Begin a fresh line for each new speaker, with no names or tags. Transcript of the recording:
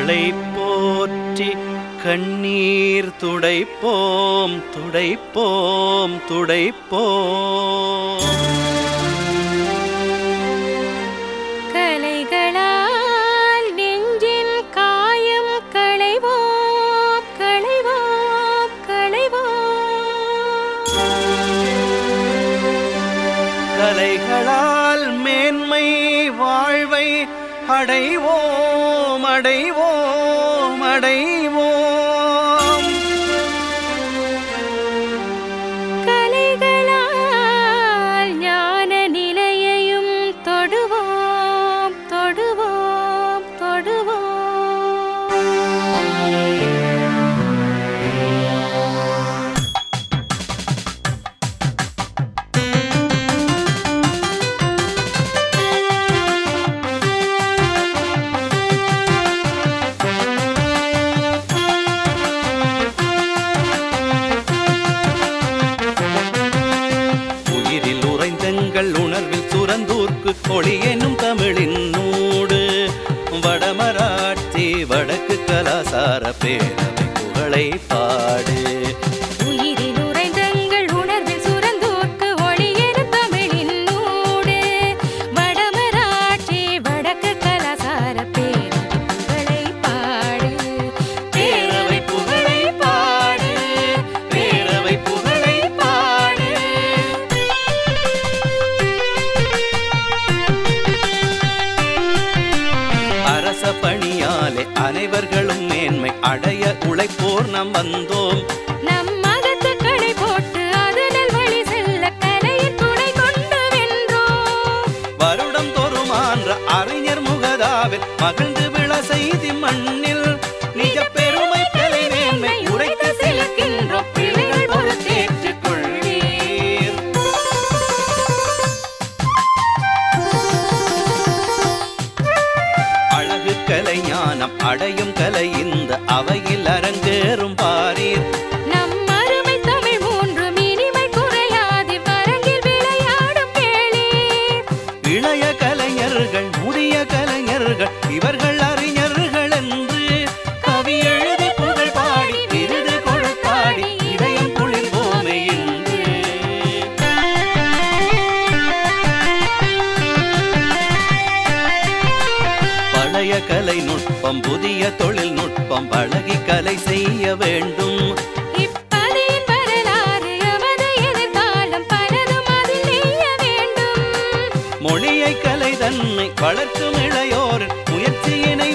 புகழை போற்றி கண்ணீர் துடைப்போம் துடைப்போம் துடைப்போம்
கலைகளால் நெஞ்சின் காயம் களைவோம் களைவோம் களைவோம்
கலைகளால் மேன்மை வாழ்வை அடைவோம் அடைவோம் அடைவோம்
கலைகளால் ஞான நிலையையும் தொடுவோம் தொடுவோம் தொடுவோம்
உயிரில் உறைந்தங்கள் உணர்வில் சுரந்தூர்க்கு ஒளி எனும் தமிழின் நூடு வடமராட்சி வடக்கு கலாசார பேரவை புகழை பாடு
உயிரில் உறைந்தங்கள் உணர்வில் சுரந்தோர்க்கு ஒளியெனும் தமிழின் நூடு வடமராட்சி வடக்கு கலாசார பேரவை பாடு
பேரவை புகழை பாடு பேரவை புகழை பாடு அரச பணியாலே அனைவர்களும் மேன்மை அடைய உழைப்போர் நாம் வந்தோம்
நம் மகத்துக்களை போட்டு அதனில் வழி செல்ல கலையின் துணை கொண்டு வென்றோம்
வருடம் தோறுமான்ற அறிஞர் முகதாவில் மகிழ்ந்து விழ செய்தி மண்ணில் நிஜ பெருமை கலை மேன்மை உரைத்து செலுக்கின்றோம் பிள்ளைகள் பொறுத்தேற்றுக் கொள்வீர் அழகு கலை ஞானம் அடையும் கலை இந்த அவையில் அரங்கேறும் பாரீர்
நம் அருமை தமிழ் மூன்றும் இனிமை குறையாது வரங்கில் விளையாடும் கேளீர்
இளைய கலைஞர்கள் முதிய கலைஞர்கள் இவர்கள் அறிஞர்கள் என்று கவி எழுதி புகழ் பாடி விருது கொடுத்தாடி இதயம் குளிர்வோமே என்று பழைய கலை நுட்பம் புதிய தொழில்நுட்பம் பழகி கலை செய்ய வேண்டும்
இப்பதியின் வரலாறு எமது எதிர்காலம் பலதும் அதில் நெய்ய வேண்டும்
மொழியை கலை தன்னை வளர்க்கும் இளையோர் முயற்சியினை